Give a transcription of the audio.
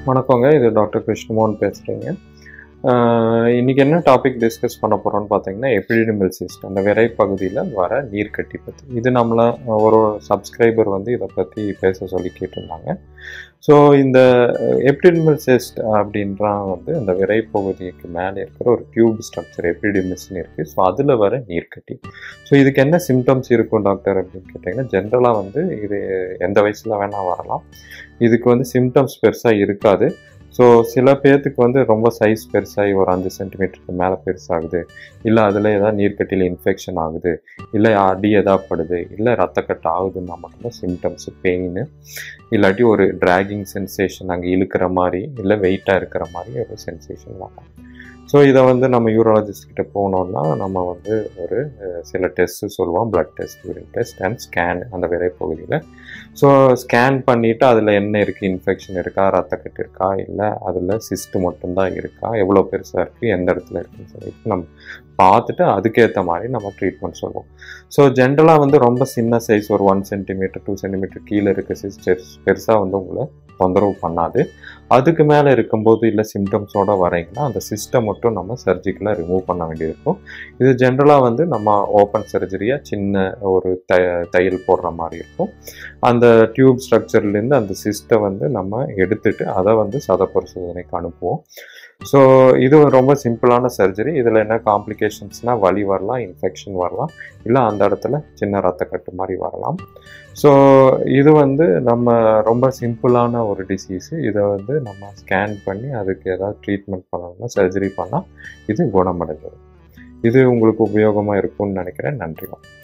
வணக்கங்க இது டாக்டர் கிருஷ்ணமோகன் பேசுகிறேங்க இன்றைக்கி என்ன டாபிக் டிஸ்கஸ் பண்ண போகிறோம்னு பார்த்தீங்கன்னா எபிடிமில் சிஸ்ட் அந்த விரை பகுதியில் வர நீர்க்கட்டி பற்றி இது நம்மளை ஒரு சப்ஸ்கிரைபர் வந்து இதை பற்றி பேச சொல்லி கேட்டிருந்தாங்க ஸோ இந்த எபிடிமில் சிஸ்ட் அப்படின்றா வந்து அந்த விரை பகுதிக்கு மேலே இருக்கிற ஒரு டியூப் ஸ்ட்ரக்சர் எபிடிமிஸ்னு இருக்குது ஸோ அதில் வர நீர்க்கட்டி ஸோ இதுக்கு என்ன சிம்டம்ஸ் இருக்கும் டாக்டர் அப்படின்னு கேட்டிங்கன்னா ஜென்ரலாக வந்து இது எந்த வயசில் வேணால் வரலாம் இதுக்கு வந்து சிம்டம்ஸ் பெருசாக இருக்காது ஸோ சில பேர்த்துக்கு வந்து ரொம்ப சைஸ் பெருசாகி ஒரு அஞ்சு சென்டிமீட்டருக்கு மேலே பெருசாகுது இல்லை அதில் ஏதாவது நீர்க்கட்டியில் இன்ஃபெக்ஷன் ஆகுது இல்லை அடி எதாவது படுது இல்லை ரத்தக்கட்டு ஆகுதுன்னா மட்டும்தான் சிம்டம்ஸு பெயின் இல்லாட்டி ஒரு ட்ராகிங் சென்சேஷன் அங்கே இழுக்கிற மாதிரி இல்லை வெயிட்டாக இருக்கிற மாதிரி ஒரு சென்சேஷன் வரலாம் ஸோ இதை வந்து நம்ம யூரலாஜிஸ்ட் கிட்ட போனோம்னா நம்ம வந்து ஒரு சில டெஸ்ட்டு சொல்லுவோம் blood test urine test and scan அந்த விரை பகுதியில் ஸோ ஸ்கேன் பண்ணிவிட்டு அதில் என்ன இருக்குது இன்ஃபெக்ஷன் இருக்கா ரத்தக்கட்டு இருக்கா இல்லை அதில் சிஸ்ட் மட்டும்தான் இருக்கா எவ்வளோ பெருசாக இருக்குது எந்த இடத்துல இருக்குன்னு சொல்லிட்டு நம்ம பார்த்துட்டு அதுக்கேற்ற மாதிரி நம்ம ட்ரீட்மெண்ட் சொல்லுவோம் ஸோ ஜென்ரலாக வந்து ரொம்ப சின்ன சைஸ் ஒரு ஒன் சென்டிமீட்டர் டூ சென்டிமீட்டர் கீழே இருக்க சிஸ்டர்ஸ் பெருசாக வந்து உங்களை தொந்தரவு பண்ணாது அதுக்கு மேலே இருக்கும்போது இல்லை சிம்டம்ஸோடு வரீங்கன்னா அந்த சிஸ்டம் மட்டும் நம்ம சர்ஜிக்கலாக ரிமூவ் பண்ண வேண்டியிருக்கும் இது ஜென்ரலாக வந்து நம்ம ஓப்பன் சர்ஜரியாக சின்ன ஒரு த தையல் போடுற மாதிரி இருக்கும் அந்த டியூப் ஸ்ட்ரக்சர்லேருந்து அந்த சிஸ்ட்டை வந்து நம்ம எடுத்துட்டு அதை வந்து சத பரிசோதனைக்கு அனுப்புவோம் ஸோ இது ரொம்ப சிம்பிளான சர்ஜரி இதில் என்ன காம்ப்ளிகேஷன்ஸ்னால் வலி வரலாம் இன்ஃபெக்ஷன் வரலாம் இல்லை அந்த இடத்துல சின்ன ரத்தக்கட்டு மாதிரி வரலாம் ஸோ இது வந்து நம்ம ரொம்ப சிம்பிளான ஒரு டிசீஸு இதை வந்து நம்ம ஸ்கேன் பண்ணி அதுக்கு ஏதாவது ட்ரீட்மெண்ட் பண்ணணும்னா சர்ஜரி பண்ணால் இது குணமடைஞ்சிடும் இது உங்களுக்கு உபயோகமாக இருக்கும்னு நினைக்கிறேன் நன்றி